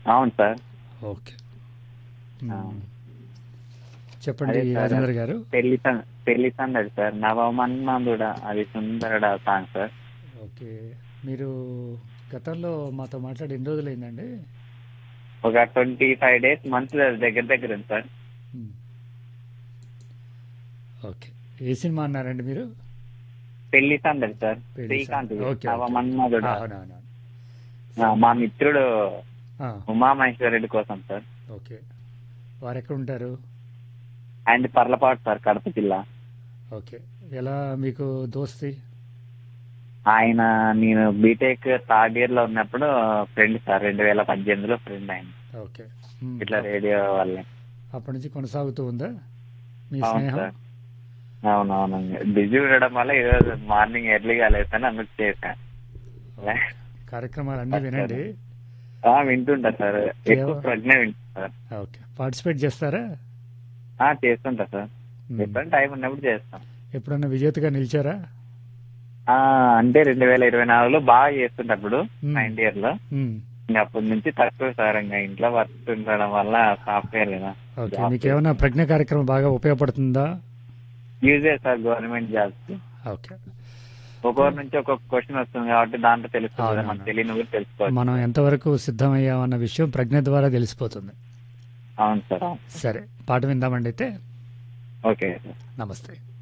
అవును sir okay ఆ. మ్మ్. చెప్పండి అదే సార్. రాజేంద్ర గారు పెళ్లి సం- పెళ్లి సందడి సార్ నవమన్మందుడ అది సుందరుడ సాంగ్ సార్ ఓకే మీరు గతంలో మాతో మాట్లాడి ఎన్ని రోజులైందండి ఒక ట్వంటీ ఫైవ్ డేస్ మంత్స్ దగ్గర దగ్గర ఉంది సార్ మ్మ్. ఓకే ఏ సినిమా అన్నారండి మీరు పెళ్లి సందడి సార్ పెళ్లి శ్రీకాంత్ సందడి. Okay, okay. నవమన్మధుడ అవునవును ఆ, మా మిత్రుడు ఆ, ఉమామహేశ్వరుడి కోసం సార్ ఓకే వారు ఎక్కడ ఉంటారు అండ్ పర్లపాటు సార్ కడప జిల్లా ఓకే ఎలా మీకు దోస్తి ఆయన నేను బీటెక్ థర్డ్ ఇయర్ లో ఉన్నప్పుడు ఫ్రెండ్ సార్ రెండు వేల పద్దెనిమిదిలో ఫ్రెండ్ ఆయన ఓకే మ్మ్. ఇట్లా రేడియో వల్లే అప్పటి నుంచి కొనసాగుతూ ఉందా మీ అవును స్నేహం సార్ అవునవును బిజీ ఉండడం వల్ల ఈరోజు మార్నింగ్ ఎర్లీగా లేస్తాను అందుకు చేశాను ఓకే. కార్యక్రమాలు అన్నీ వినండి ఆ, వింటుంటా సార్ ఎక్కువ కేవ- ప్రజ్ఞ వింటా సార్ ఓకే పార్టిసిపేట్ చేస్తారా ఆ, చేస్తుంటా సార్ మ్మ్. ఎప్పుడైనా టైం ఉన్నప్పుడు చేస్తాం ఎప్పుడన్నా విజేతగా నిలిచారా ఆ, అంటే రెండు వేల ఇరవై నాలుగులో బాగా చేస్తుంటప్పుడు మ్మ్. నైన్త్ ఇయర్ లో మ్మ్. ఇంకా అప్పటి నుంచి తక్కువ సార్ ఇంకా ఇంట్లో వర్క్ ఉండడం వల్ల సాఫ్ట్వేర్ కదా ఓకే జాబ్ మీకు ఏమైనా ప్రజ్ఞ కార్యక్రమం బాగా ఉపయోగపడుతుందా యూజే సార్ గవర్నమెంట్ జాబ్స్ ఓకే ఒక్కొక్కరి నుంచి ఒక్కొక్క క్వశ్చన్ వస్తుంది కాబట్టి దాంట్లో తెలుస్తుంది కదా అవునవును. మనకు తెలియని కూడా తెలుసుకోవచ్చు మనం ఎంతవరకు సిద్ధమయ్యామన్న విషయం ప్రజ్ఞ ద్వారా తెలిసిపోతుంది అవును సార్ అవును. సరే పాట విందామండి అయితే ఓకే సార్ నమస్తే